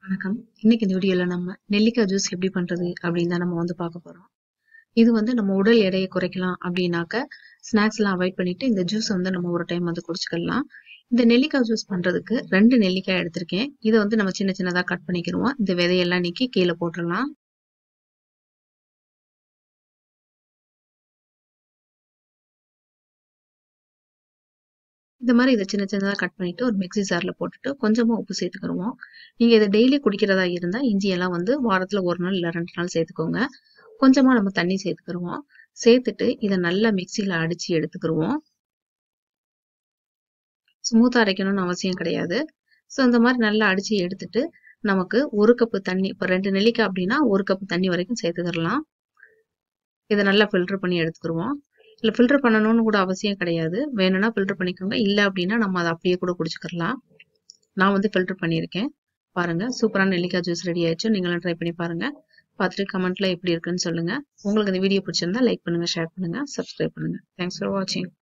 வணக்கம். இன்னைக்கு இந்த வீடியோல நம்ம நெல்லிக்காய் ஜூஸ் எப்படி பண்றது அப்படின்னு தான் நம்ம வந்து பார்க்க போறோம். இது வந்து நம்ம உடல் எடையை குறைக்கலாம் அப்படின்னாக்க ஸ்நாக்ஸ்லாம் அவாய்ட் பண்ணிட்டு இந்த ஜூஸ வந்து நம்ம ஒரு டைம் வந்து குடிச்சுக்கலாம். இந்த நெல்லிக்காய் ஜூஸ் பண்றதுக்கு 2 நெல்லிக்காய் எடுத்திருக்கேன். இத வந்து நம்ம சின்ன சின்னதா கட் பண்ணிக்கிருவோம். இந்த விதையெல்லாம் நீக்கி கீழ போட்டுறலாம். இந்த மாரி இத சின்ன சின்னதா கட் பண்ணிட்டு ஒரு மிக்ஸி ஜார்ல போட்டுட்டு கொஞ்சமா உப்பு சேர்த்துக்கிருவோம். நீங்க இத டெய்லி குடிக்கிறதா இருந்தா இஞ்சி எல்லாம் வந்து வாரத்துல 1 நாள் இல்ல 2 நாள் சேர்த்துக்கோங்க. கொஞ்சமா நம்ம தண்ணி சேர்த்துக்கிருவோம். சேர்த்துட்டு இத நல்லா மிக்ஸில அடிச்சு எடுத்துக்கிருவோம். ஸ்மூத்தா அரைக்கணும்னு அவசியம் கிடையாது. ஸோ இந்த மாரி நல்லா அடிச்சு எடுத்துட்டு நமக்கு 1 கப் தண்ணி இப்ப 2 நெல்லிக்காய் அப்படின்னா 1 கப் தண்ணி வரைக்கும் சேர்த்துக்கிரலாம். இத நல்லா ஃபில்டர் பண்ணி எடுத்துக்கிருவோம். இல்ல ஃபில்டர் பண்ணணும்னு கூட அவசியம் கிடையாது. வேணும்னா ஃபில்டர் பண்ணிக்கோங்க. இல்ல அப்படின்னா நம்ம அத அப்படியே கூட குடிச்சுக்கிரலாம். நான் வந்து ஃபில்டர் பண்ணியிருக்கேன். பாருங்க சூப்பரான நெல்லிக்காய் ஜூஸ் ரெடி ஆயிடுச்சு. நீங்களும் ட்ரை பண்ணி பாருங்க. பார்த்துட்டு கமெண்ட்ல எப்படி இருக்குன்னு சொல்லுங்க. உங்களுக்கு இந்த வீடியோ பிடிச்சிருந்தா லைக் பண்ணுங்க, ஷேர் பண்ணுங்க, சப்ஸ்கிரைப் பண்ணுங்க. தேங்க்ஸ் ஃபார் வாட்சிங்.